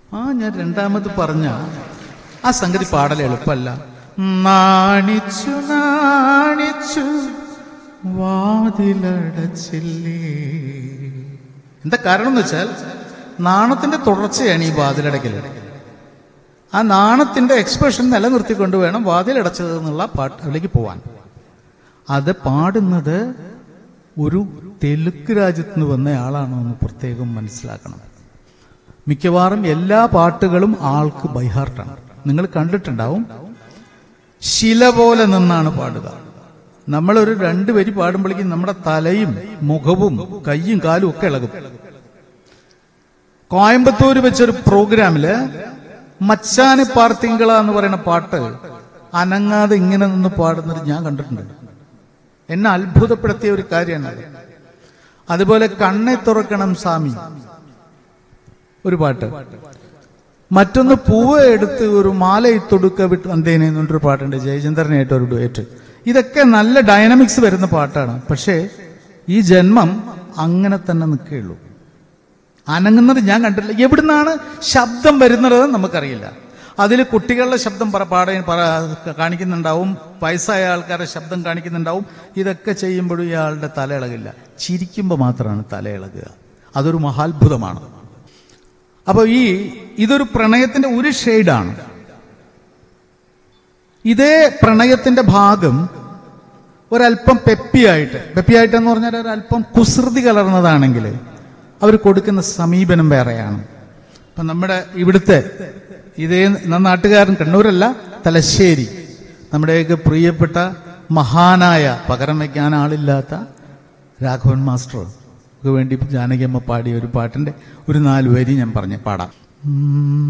ആ ഞാൻ രണ്ടാമത് പറഞ്ഞ ആ സംഗതി പാടൽ എളുപ്പമല്ല നാണിച്ചു നാണിച്ചു വാതിലടച്ചില്ലേ എന്താ കാരണം എന്ന് വെച്ചാൽ നാണത്തിന്റെ തുടർച്ചയാണ് ഈ വാതിലടക്കൽ ആ നാണത്തിന്റെ എക്സ്പ്രഷൻ നിലനിർത്തിക്കൊണ്ട് വേണം വാതിലടച്ചത് എന്നുള്ള പാട്ടിലേക്ക് പോവാൻ അത് പാടുന്നത് ഒരു തെലുങ്ക് രാജ്യത്ത് നിന്ന് വന്ന ആളാണോ എന്ന് പ്രത്യേകം മനസ്സിലാക്കണം മിക്കവാറും എല്ലാ പാട്ടുകളും ആൾക്ക് ബൈഹാർട്ടാണ് നിങ്ങൾ കണ്ടിട്ടുണ്ടാവും ശില പോലെ നിന്നാണ് പാടുക നമ്മളൊരു രണ്ട് വരി പാടുമ്പോഴേക്കും നമ്മുടെ തലയും മുഖവും കയ്യും കാലും ഒക്കെ ഇളകും കോയമ്പത്തൂര് വെച്ചൊരു പ്രോഗ്രാമില് മച്ചാന് പാർത്തിങ്കള എന്ന് പറയുന്ന പാട്ട് അനങ്ങാതെ ഇങ്ങനെ നിന്ന് പാടുന്നത് ഞാൻ കണ്ടിട്ടുണ്ട് എന്നെ അത്ഭുതപ്പെടുത്തിയ ഒരു കാര്യമാണ് അതുപോലെ കണ്ണെ തുറക്കണം സ്വാമി ഒരു പാട്ട് മറ്റൊന്ന് പൂവ് എടുത്ത് ഒരു മാലയിത്തൊടുക്ക വിട്ട് വന്തേനെ എന്നൊരു പാട്ടുണ്ട് ജയചന്ദ്രനായിട്ട് ഒരു ഡുവേറ്റ് ഇതൊക്കെ നല്ല ഡൈനാമിക്സ് വരുന്ന പാട്ടാണ് പക്ഷേ ഈ ജന്മം അങ്ങനെ തന്നെ നിൽക്കുകയുള്ളൂ അനങ്ങുന്നത് ഞാൻ കണ്ടിട്ടില്ല എവിടുന്നാണ് ശബ്ദം വരുന്നത് നമുക്കറിയില്ല അതിൽ കുട്ടികളുടെ ശബ്ദം പറ പാട പറ- കാണിക്കുന്നുണ്ടാവും വയസ്സായ ആൾക്കാരുടെ ശബ്ദം കാണിക്കുന്നുണ്ടാവും ഇതൊക്കെ ചെയ്യുമ്പോഴും ഇയാളുടെ തല ഇളകില്ല ചിരിക്കുമ്പോൾ മാത്രമാണ് തല ഇളകുക അതൊരു മഹാത്ഭുതമാണ് അപ്പോൾ ഈ ഇതൊരു പ്രണയത്തിന്റെ ഒരു ഷെയ്ഡാണ് ഇതേ പ്രണയത്തിന്റെ ഭാഗം ഒരല്പം പെപ്പിയായിട്ട് പെപ്പിയായിട്ട് എന്ന് പറഞ്ഞാൽ ഒരല്പം കുസൃതി കലർന്നതാണെങ്കിൽ അവർ കൊടുക്കുന്ന സമീപനം വേറെയാണ് ഇപ്പൊ നമ്മുടെ ഇവിടുത്തെ ഇതേ ന- നാട്ടുകാരൻ കണ്ണൂരല്ല തലശ്ശേരി നമ്മുടെയൊക്കെ പ്രിയപ്പെട്ട മഹാനായ പകരം വയ്ക്കാൻ ആളില്ലാത്ത രാഘവൻ മാസ്റ്റർ വേണ്ടി ജാനകിയമ്മ പാടിയ ഒരു പാട്ടിന്റെ ഒരു നാല് വരി ഞാൻ പറഞ്ഞ് പാടാം ഉം.